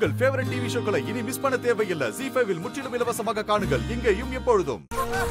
உங்கள் favourite TV ஷோக்களை இனி miss பண்ண தேவையில்லை ஜி ஃபைவில் முற்றிலும் இலவசமாக காணுங்கள் இங்கேயும் எப்பொழுதும்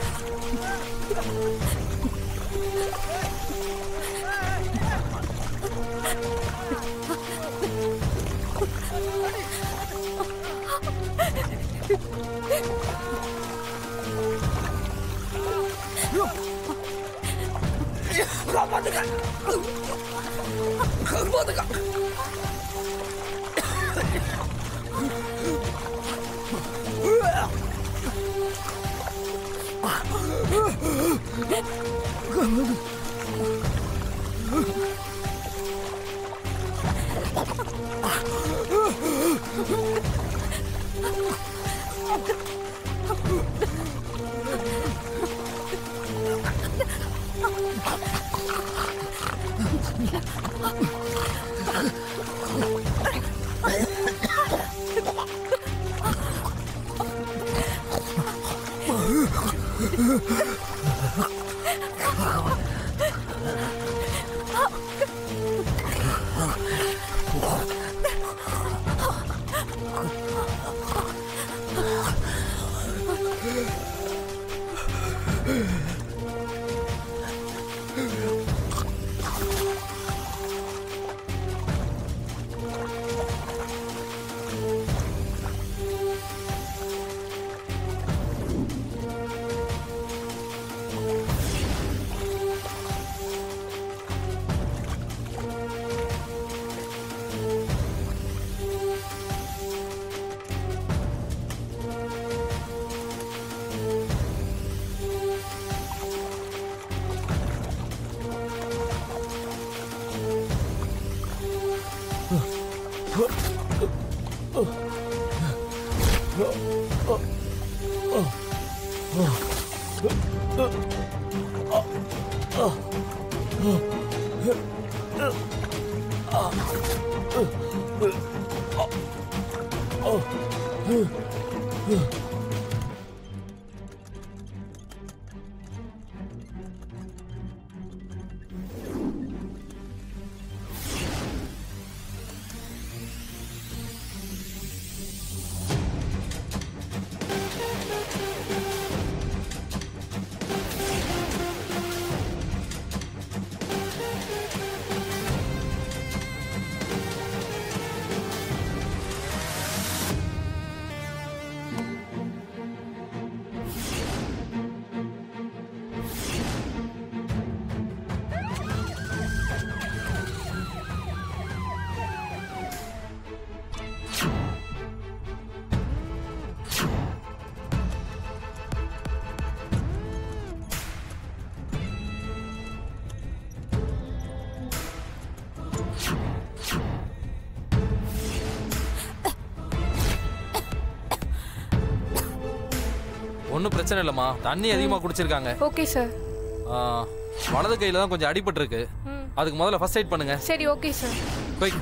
ஒன்றும் பிரச்சனை இல்லைம்மா தண்ணி அதிகமாக குடிச்சிருக்காங்க ஓகே சார் ஆ, வலது கையில் தான் கொஞ்சம் அடிபட்டிருக்கு ம் அதுக்கு முதல்ல ஃபர்ஸ்ட் எய்ட் பண்ணுங்க சரி ஓகே சார் போய்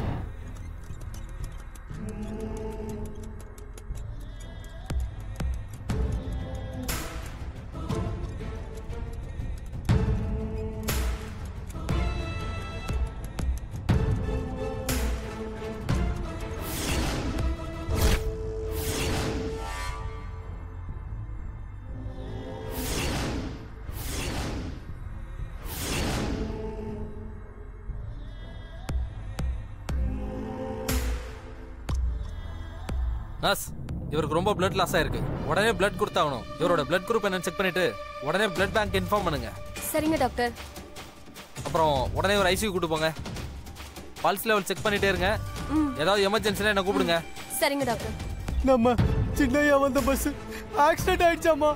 நர்ஸ் இவருக்கு ரொம்ப பிளட் லாஸ் ஆயிருக்கு உடனே பிளட் கொடுத்தாகணும் இவரோட பிளட் குரூப் என்னன்னு செக் பண்ணிட்டு உடனே பிளட் பேங்க் இன்ஃபார்ம் பண்ணுங்க சரிங்க டாக்டர் அப்புறம் உடனே ஒரு ஐசியூ கூட்டு போங்க பல்ஸ் லெவல் செக் பண்ணிட்டே இருங்க ஏதாவது எமர்ஜென்சினா என்ன கூப்பிடுங்க சரிங்க டாக்டர் நம்ம சின்னையா வந்த பஸ் ஆக்சிடென்ட் ஆயிடுச்சாமா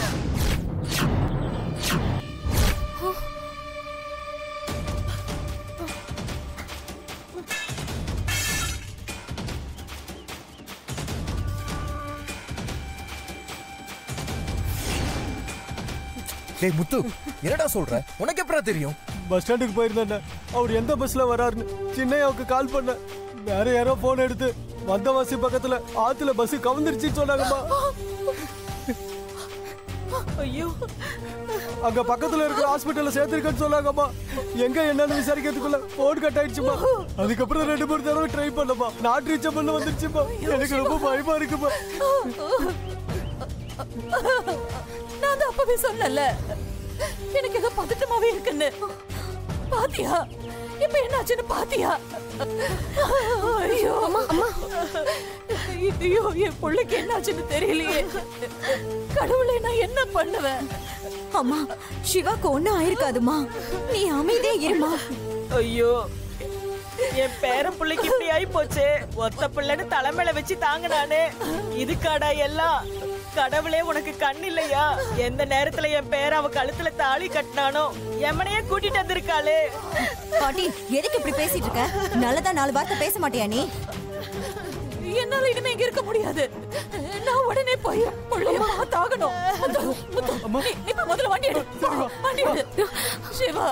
டேய் முத்து என்னடா சொல்ற உனக்கு எப்படா தெரியும் பஸ் ஸ்டாண்டுக்கு போயிருந்தேன் அவர் எந்த பஸ்ல வராருன்னு சின்னையாவுக்கு கால் பண்ண வேற யாரோ போன் எடுத்து வந்தவாசி பக்கத்துல ஆத்துல பஸ் கவுந்துருச்சுன்னு சொன்னாங்கம்மா ஐயோ அங்க பக்கத்துல இருக்கிற ஹாஸ்பிட்டல்ல சேர்த்திருக்கேன்னு சொன்னாங்கம்மா எங்க என்னன்னு விசாரிக்கிறதுக்குள்ள போன் கட் ஆயிடுச்சுமா அதுக்கப்புறம் ரெண்டு மூணு தடவை ட்ரை பண்ணமா நாட் ரீச்சபிள்னு வந்துருச்சுமா எனக்கு ரொம்ப பயமா இருக்குமா நான் தான் அப்பவே சொன்னல எனக்கு ஏதோ பதட்டமாவே இருக்குன்னு பாத்தியா இப்ப என்னாச்சுன்னு பாத்தியா ஐயோ அம்மா அம்மா ஐயோ என் பிள்ளைக்கு என்னாச்சுன்னு தெரியலையே கடவுளே நான் என்ன பண்ணுவேன் அம்மா சிவாக்கு ஒண்ணும் ஆயிருக்காதுமா நீ அமைதியா இருமா ஐயோ என் பேர பிள்ளைக்கு இப்படி ஆயி போச்சே ஒத்த பிள்ளைன்னு தலைமையில வச்சு தாங்கினானே இதுக்காடா எல்லாம் கடவுளே உனக்கு கண் இல்லையா எந்த நேரத்துல என் பேர அவ கழுத்துல தாலி கட்டினானோ எமனையே கூட்டிட்டு வந்திருக்காளே பாட்டி எதுக்கு இப்படி பேசிட்டு இருக்க நல்லதா நாலு வார்த்தை பேச மாட்டியா நீ என்னால இனிமே இங்க இருக்க முடியாது நான் உடனே போய் பிள்ளைய பார்த்தாகணும் நீ நீ இப்ப முதல்ல வண்டி எடு வண்டி எடு சிவா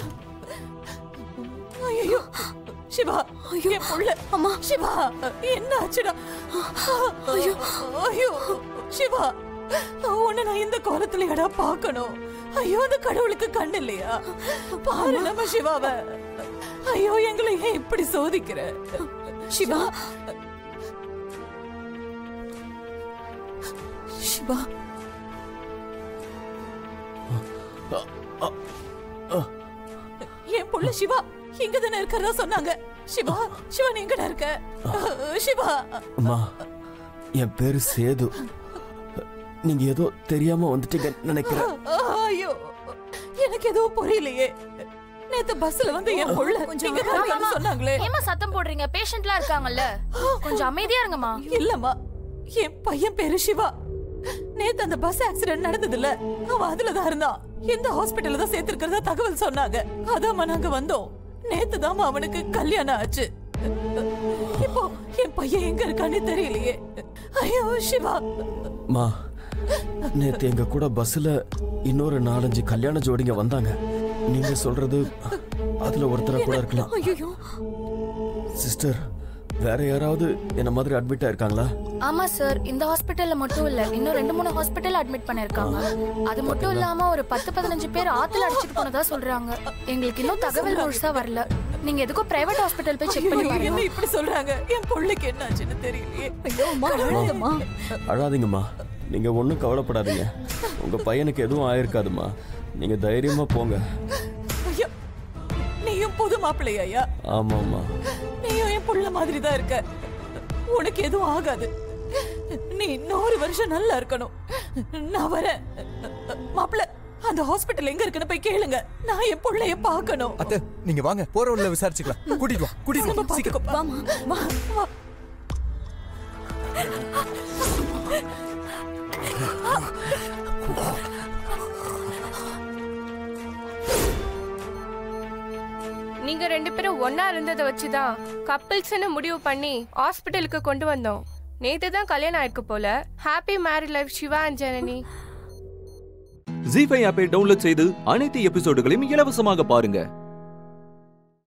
ஐயோ சிவா என் புள்ள அம்மா சிவா என்ன ஆச்சுடா ஐயோ ஐயோ சிவா உன்னை நான் இந்த கோலத்துல எடா பார்க்கணும் ஐயோ அந்த கடவுளுக்கு கண்ணு இல்லையா பாரு நம்ம சிவாவ ஐயோ எங்களை ஏன் இப்படி சோதிக்கிற சிவா சிவா என் புள்ள சிவா இங்க தானே இருக்கிறதா சொன்னாங்க சிவா சிவா நீ எங்கடா இருக்க சிவா அம்மா என் பேரு சேது நீங்க ஏதோ தெரியாம வந்துட்டீங்கன்னு நினைக்கிறேன் ஐயோ எனக்கு எதுவும் புரியலையே நேத்து பஸ்ல வந்து என் புள்ள இங்க தான் இருக்கான்னு சொன்னாங்களே ஏமா சத்தம் போடுறீங்க பேஷண்ட்லாம் இருக்காங்கல்ல கொஞ்சம் அமைதியா இருங்கம்மா இல்லம்மா என் பையன் பேரு சிவா நேத்து அந்த பஸ் ஆக்சிடென்ட் நடந்ததுல அவன் அதுலதான் இருந்தான் இந்த ஹாஸ்பிடல்ல தான் சேர்த்திருக்கிறதா தகவல் சொன்னாங்க அதாம்மா நாங்க வந்தோம் நேத்து தான் அவனுக்கு கல்யாணம் ஆச்சு இப்போ என் பையன் எங்க இருக்கான்னு தெரியலையே ஐயோ சிவா மா நேத்து எங்க கூட பஸ்ல இன்னொரு நாலஞ்சு கல்யாண ஜோடிங்க வந்தாங்க நீங்க சொல்றது அதுல ஒருத்தரா கூட இருக்கலாம் ஐயோ சிஸ்டர் வேற யாராவது என்ன மாதிரி அட்மிட் ஆயிருக்காங்களா ஆமா சார் இந்த ஹாஸ்பிட்டல்ல மட்டும் இல்ல இன்னும் ரெண்டு மூணு ஹாஸ்பிட்டல் அட்மிட் பண்ணிருக்காங்க அது மட்டும் இல்லாம ஒரு பத்து பதினஞ்சு பேர் ஆத்துல அடிச்சிட்டு போனதா சொல்றாங்க எங்களுக்கு இன்னும் தகவல் முழுசா வரல நீங்க எதுக்கும் பிரைவேட் ஹாஸ்பிட்டல் போய் செக் பண்ணி ஐயோ, பாருங்க என்ன இப்படி சொல்றாங்க என் பிள்ளைக்கு என்ன ஆச்சுன்னு தெரியலையே ஐயோ அம்மா அழாதம்மா அழாதீங்கம்மா நீங்க ஒன்றும் கவலைப்படாதீங்க உங்க பையனுக்கு எதுவும் ஆயிருக்காதும்மா நீங்க தைரியமா போங்க ஐயோ நீயும் புது மாப்பிள்ளையா ஆமாம்மா நீயும் என் புள்ள மாதிரி தான் இருக்க உனக்கு எதுவும் ஆகாது நீ இன்னொரு வருஷம் நல்லா இருக்கணும் நான் வரேன் மாப்பிள்ள அந்த ஹாஸ்பிட்டல் எங்க இருக்குன்னு போய் கேளுங்க நான் என் புள்ளைய பார்க்கணும் அத்தை நீங்க வாங்க போற வழியில விசாரிச்சுக்கலாம் கூட்டிட்டு வா கூட்டிட்டு நம்ம வா சீக்கிரம் பார்த்துக்கோ. வா வா நீங்க ரெண்டு பேரும் ஒண்ணா இருந்ததை வச்சுதான் கப்பிள்ஸ்னு முடிவு பண்ணி ஹாஸ்பிட்டலுக்கு கொண்டு வந்தோம் நேத்து தான் கல்யாணம் ஆயிருக்கு போல happy married life Siva and Janani Zee five ஆப்பை டவுன்லோட் செய்து அனைத்து எபிசோடுகளையும் இலவசமாக பாருங்க